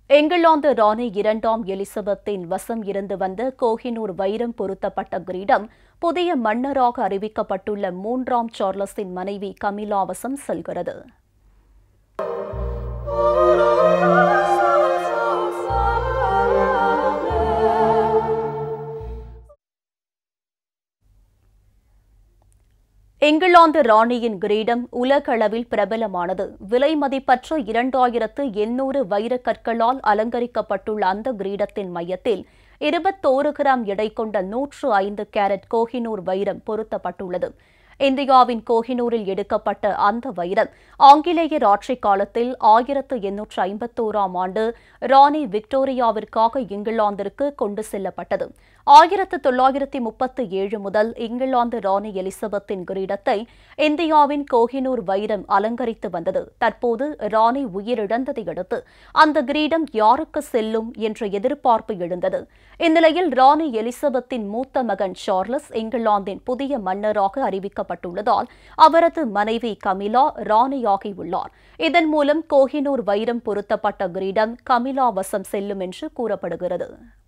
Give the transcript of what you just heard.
இங்கிலாந்து ராணி இரண்டாம் எலிசபெத்தின் வசம் இருந்து வந்த கோஹினூர் வைரம் பொருத்தப்பட்ட கிரீடம் புதிய மன்னராக அறிவிக்கப்பட்டுள்ள மூன்றாம் சார்லஸின் மனைவி கமிலா வசம் செல்கிறது இங்கிலாந்து ராணியின் கிரீடம் உலகளவில் பிரபலமானது விலை மதிப்பற்ற இரண்டாயிரத்து எண்ணூறு வைரக் கற்களால் அலங்கரிக்கப்பட்டுள்ள அந்த கிரீடத்தின் மையத்தில் இருபத்தோரு கிராம் எடை கொண்ட நூற்று ஐந்து கேரட் கோஹினூர் வைரம் பொருத்தப்பட்டுள்ளது இந்தியாவின் கோஹினூரில் எடுக்கப்பட்ட அந்த வைரம் ஆங்கிலேயர் ஆட்சிக் காலத்தில் ஆயிரத்து எண்ணூற்று ஐம்பத்தோராம் ஆண்டு ராணி விக்டோரியாவிற்காக இங்கிலாந்திற்கு கொண்டு செல்லப்பட்டது ஆயிரத்து தொள்ளாயிரத்தி முப்பத்து ஏழு முதல் இங்கிலாந்து ராணி எலிசபெத்தின் கிரீடத்தை இந்தியாவின் கோஹினூர் வைரம் அலங்கரித்து வந்தது தற்போது ராணி உயிரிழந்ததை அடுத்து அந்த கிரீடம் யாருக்கு செல்லும் என்ற எதிர்பார்ப்பு எழுந்தது இந்நிலையில் ராணி எலிசபெத்தின் மூத்த மகன் சார்லஸ் இங்கிலாந்தின் புதிய மன்னராக அறிவிக்கப்பட்டுள்ளதால் அவரது மனைவி கமிலா ராணியாகியுள்ளார் இதன் மூலம் கோஹினூர் வைரம் பொருத்தப்பட்ட கிரீடம் கமிலா வசம் செல்லும் என்று கூறப்படுகிறது